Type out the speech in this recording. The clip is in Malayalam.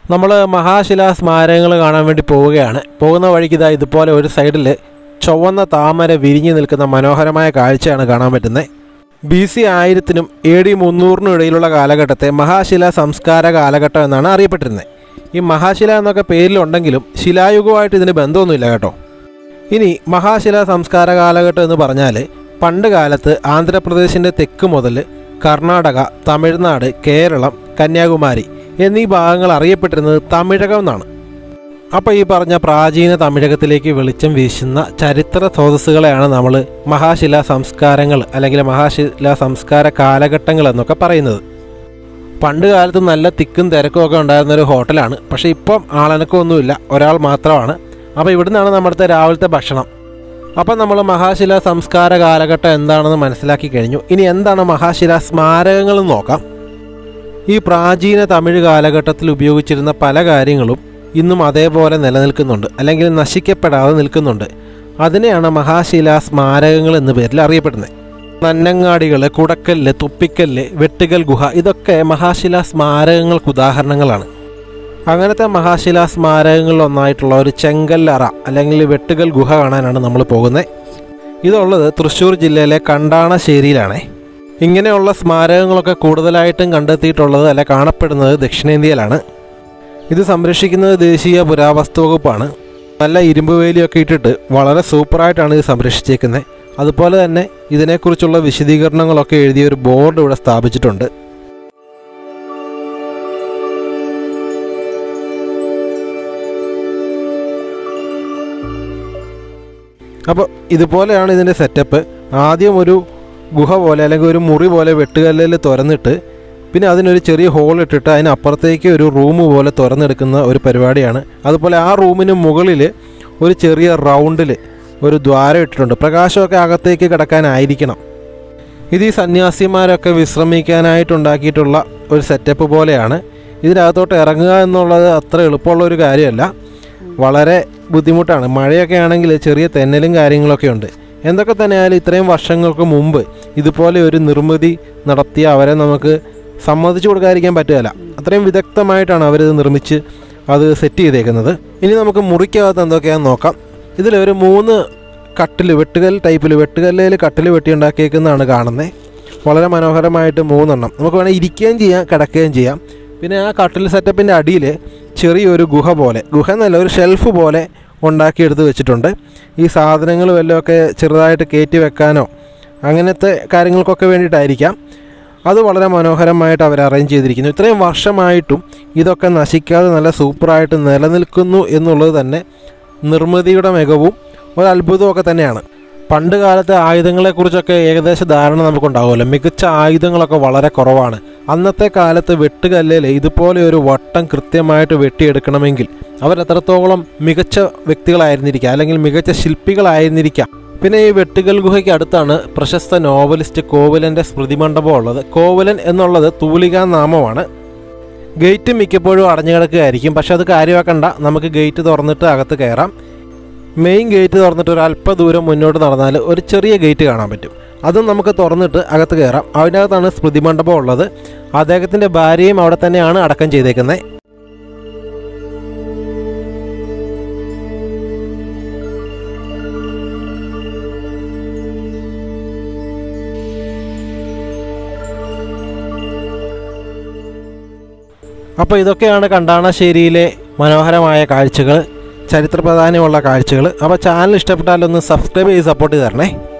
നമ്മൾ മഹാശിലാ സ്മാരകങ്ങൾ കാണാൻ വേണ്ടി പോവുകയാണ് പോകുന്ന വഴിക്ക് ഇതാ ഇതുപോലെ ഒരു സൈഡിൽ ചുവന്ന താമര വിരിഞ്ഞു നിൽക്കുന്ന മനോഹരമായ കാഴ്ചയാണ് കാണാൻ പറ്റുന്നത് ബി സി ആയിരത്തിനും എ ഡി മുന്നൂറിനും ഇടയിലുള്ള കാലഘട്ടത്തെ മഹാശില സംസ്കാര കാലഘട്ടം എന്നാണ് അറിയപ്പെട്ടിരുന്നത് ഈ മഹാശില എന്നൊക്കെ പേരിലുണ്ടെങ്കിലും ശിലായുഗമായിട്ട് ഇതിന് ബന്ധമൊന്നുമില്ല കേട്ടോ ഇനി മഹാശില സംസ്കാര കാലഘട്ടം എന്ന് പറഞ്ഞാൽ പണ്ട് കാലത്ത് ആന്ധ്രാപ്രദേശിൻ്റെ തെക്ക് മുതൽ കർണാടക തമിഴ്നാട് കേരളം കന്യാകുമാരി എന്നീ ഭാഗങ്ങൾ അറിയപ്പെട്ടിരുന്നത് തമിഴകം എന്നാണ് അപ്പോൾ ഈ പറഞ്ഞ പ്രാചീന തമിഴകത്തിലേക്ക് വെളിച്ചം വീശുന്ന ചരിത്ര സ്രോതസ്സുകളെയാണ് നമ്മൾ മഹാശിലാ സംസ്കാരങ്ങൾ അല്ലെങ്കിൽ മഹാശിലാ സംസ്കാര കാലഘട്ടങ്ങൾ എന്നൊക്കെ പറയുന്നത് പണ്ട് കാലത്ത് നല്ല തിക്കും തിരക്കും ഒക്കെ ഉണ്ടായിരുന്ന ഒരു ഹോട്ടലാണ് പക്ഷേ ഇപ്പം ആളനക്കമൊന്നുമില്ല ഒരാൾ മാത്രമാണ് അപ്പോൾ ഇവിടുന്നാണ് നമ്മുടെ രാവിലത്തെ ഭക്ഷണം അപ്പം നമ്മൾ മഹാശില സംസ്കാര കാലഘട്ടം എന്താണെന്ന് മനസ്സിലാക്കി കഴിഞ്ഞു ഇനി എന്താണ് മഹാശില സ്മാരകങ്ങൾ എന്ന് നോക്കാം ഈ പ്രാചീന തമിഴ് കാലഘട്ടത്തിൽ ഉപയോഗിച്ചിരുന്ന പല കാര്യങ്ങളും ഇന്നും അതേപോലെ നിലനിൽക്കുന്നുണ്ട് അല്ലെങ്കിൽ നശിക്കപ്പെടാതെ നിൽക്കുന്നുണ്ട് അതിനെയാണ് മഹാശില സ്മാരകങ്ങൾ എന്ന പേരിൽ അറിയപ്പെടുന്നത് നന്നങ്ങാടികൾ കുടക്കല്ല് തുപ്പിക്കല്ല് വെട്ടുകൽ ഗുഹ ഇതൊക്കെ മഹാശില സ്മാരകങ്ങൾക്ക് ഉദാഹരണങ്ങളാണ് അങ്ങനത്തെ മഹാശില സ്മാരകങ്ങളിൽ ഒന്നായിട്ടുള്ള ഒരു ചെങ്കല്ലറ അല്ലെങ്കിൽ വെട്ടുകൽ ഗുഹ കാണാനാണ് നമ്മൾ പോകുന്നത് ഇതുള്ളത് തൃശ്ശൂർ ജില്ലയിലെ കണ്ടാണശ്ശേരിയിലാണേ ഇങ്ങനെയുള്ള സ്മാരകങ്ങളൊക്കെ കൂടുതലായിട്ടും കണ്ടെത്തിയിട്ടുള്ളത് അല്ല കാണപ്പെടുന്നത് ദക്ഷിണേന്ത്യയിലാണ് ഇത് സംരക്ഷിക്കുന്നത് ദേശീയ പുരാവസ്തു വകുപ്പാണ് നല്ല ഇരുമ്പ് വേലിയൊക്കെ ഇട്ടിട്ട് വളരെ സൂപ്പറായിട്ടാണ് ഇത് സംരക്ഷിച്ചേക്കുന്നത് അതുപോലെ തന്നെ ഇതിനെക്കുറിച്ചുള്ള വിശദീകരണങ്ങളൊക്കെ എഴുതിയ ഒരു ബോർഡ് ഇവിടെ സ്ഥാപിച്ചിട്ടുണ്ട് അപ്പോൾ ഇതുപോലെയാണ് ഇതിൻ്റെ സെറ്റപ്പ് ആദ്യം ഒരു ഗുഹ പോലെ അല്ലെങ്കിൽ ഒരു മുറി പോലെ വെട്ടുകല്ലിൽ തുറന്നിട്ട് പിന്നെ അതിനൊരു ചെറിയ ഹോൾ ഇട്ടിട്ട് അതിനപ്പുറത്തേക്ക് ഒരു റൂം പോലെ തുറന്നെടുക്കുന്ന ഒരു പരിപാടിയാണ് അതുപോലെ ആ റൂമിന് മുകളിൽ ഒരു ചെറിയ റൗണ്ടിൽ ഒരു ദ്വാരം ഇട്ടിട്ടുണ്ട് പ്രകാശമൊക്കെ അകത്തേക്ക് കിടക്കാനായിരിക്കണം ഇത് ഈ സന്യാസിമാരൊക്കെ വിശ്രമിക്കാനായിട്ടുണ്ടാക്കിയിട്ടുള്ള ഒരു സെറ്റപ്പ് പോലെയാണ് ഇതിനകത്തോട്ട് ഇറങ്ങുക എന്നുള്ളത് അത്ര എളുപ്പമുള്ള ഒരു കാര്യമല്ല വളരെ ബുദ്ധിമുട്ടാണ് മഴയൊക്കെ ആണെങ്കിൽ ചെറിയ തെന്നലും കാര്യങ്ങളൊക്കെ ഉണ്ട് എന്തൊക്കെ തന്നെയായാലും ഇത്രയും വർഷങ്ങൾക്ക് മുമ്പ് ഇതുപോലെ ഒരു നിർമ്മിതി നടത്തിയ അവരെ നമുക്ക് സമ്മതിച്ചു കൊടുക്കാതിരിക്കാൻ പറ്റുകയില്ല അത്രയും വിദഗ്ധമായിട്ടാണ് അവരിത് നിർമ്മിച്ച് അത് സെറ്റ് ചെയ്തേക്കുന്നത് ഇനി നമുക്ക് മുറിക്കകത്ത് എന്തൊക്കെയാണെന്ന് നോക്കാം ഇതിലൊരു മൂന്ന് കട്ടിൽ വെട്ടുകൽ ടൈപ്പിൽ വെട്ടുകല്ലയിൽ കട്ടിൽ വെട്ടിയുണ്ടാക്കിയേക്കുന്നതാണ് കാണുന്നത് വളരെ മനോഹരമായിട്ട് മൂന്നെണ്ണം നമുക്ക് വേണമെങ്കിൽ ഇരിക്കുകയും ചെയ്യാം കിടക്കുകയും ചെയ്യാം പിന്നെ ആ കട്ടിൽ സെറ്റപ്പിൻ്റെ അടിയിൽ ചെറിയൊരു ഗുഹ പോലെ ഗുഹ എന്നല്ല ഒരു ഷെൽഫ് പോലെ ഉണ്ടാക്കിയെടുത്ത് വെച്ചിട്ടുണ്ട് ഈ സാധനങ്ങൾ വല്ലതൊക്കെ ചെറുതായിട്ട് കയറ്റി വെക്കാനോ അങ്ങനത്തെ കാര്യങ്ങൾക്കൊക്കെ വേണ്ടിയിട്ടായിരിക്കാം അത് വളരെ മനോഹരമായിട്ട് അവർ അറേഞ്ച് ചെയ്തിരിക്കുന്നു ഇത്രയും വർഷമായിട്ടും ഇതൊക്കെ നശിക്കാതെ നല്ല സൂപ്പറായിട്ട് നിലനിൽക്കുന്നു എന്നുള്ളത് തന്നെ നിർമ്മിതിയുടെ മികവും ഒരു അത്ഭുതമൊക്കെ തന്നെയാണ് പണ്ട് കാലത്തെ ആയുധങ്ങളെക്കുറിച്ചൊക്കെ ഏകദേശ ധാരണ നമുക്കുണ്ടാവുമല്ലോ മികച്ച ആയുധങ്ങളൊക്കെ വളരെ കുറവാണ് അന്നത്തെ കാലത്ത് വെട്ടുകല്ലിൽ ഇതുപോലെ ഒരു വട്ടം കൃത്യമായിട്ട് വെട്ടിയെടുക്കണമെങ്കിൽ അവരെത്രത്തോളം മികച്ച വ്യക്തികളായിരുന്നിരിക്കാം അല്ലെങ്കിൽ മികച്ച ശില്പികളായിരുന്നിരിക്കാം പിന്നെ ഈ വെട്ടുകൽ ഗുഹയ്ക്ക് അടുത്താണ് പ്രശസ്ത നോവലിസ്റ്റ് കോവലൻ്റെ സ്മൃതി മണ്ഡപം ഉള്ളത് കോവലൻ എന്നുള്ളത് തൂലികാ നാമമാണ് ഗേറ്റ് മിക്കപ്പോഴും അടഞ്ഞു കിടക്കുകയായിരിക്കും പക്ഷെ അത് കാര്യമാക്കണ്ട നമുക്ക് ഗേറ്റ് തുറന്നിട്ട് അകത്ത് കയറാം മെയിൻ ഗേറ്റ് തുറന്നിട്ട് ഒരു അല്പ ദൂരം മുന്നോട്ട് നടന്നാൽ ഒരു ചെറിയ ഗേറ്റ് കാണാൻ പറ്റും അതും നമുക്ക് തുറന്നിട്ട് അകത്ത് കയറാം അതിനകത്താണ് സ്മൃതി മണ്ഡപം ഉള്ളത് അദ്ദേഹത്തിൻ്റെ ഭാര്യയും അവിടെ തന്നെയാണ് അടക്കം ചെയ്തേക്കുന്നത് അപ്പോൾ ഇതൊക്കെയാണ് കണ്ടാണശ്ശേരിയിലെ മനോഹരമായ കാഴ്ചകൾ ചരിത്ര പ്രാധാന്യമുള്ള കാഴ്ചകൾ അപ്പോൾ ചാനൽ ഇഷ്ടപ്പെട്ടാലൊന്ന് സബ്സ്ക്രൈബ് ചെയ്ത് സപ്പോർട്ട് ചെയ്ത് തരണേ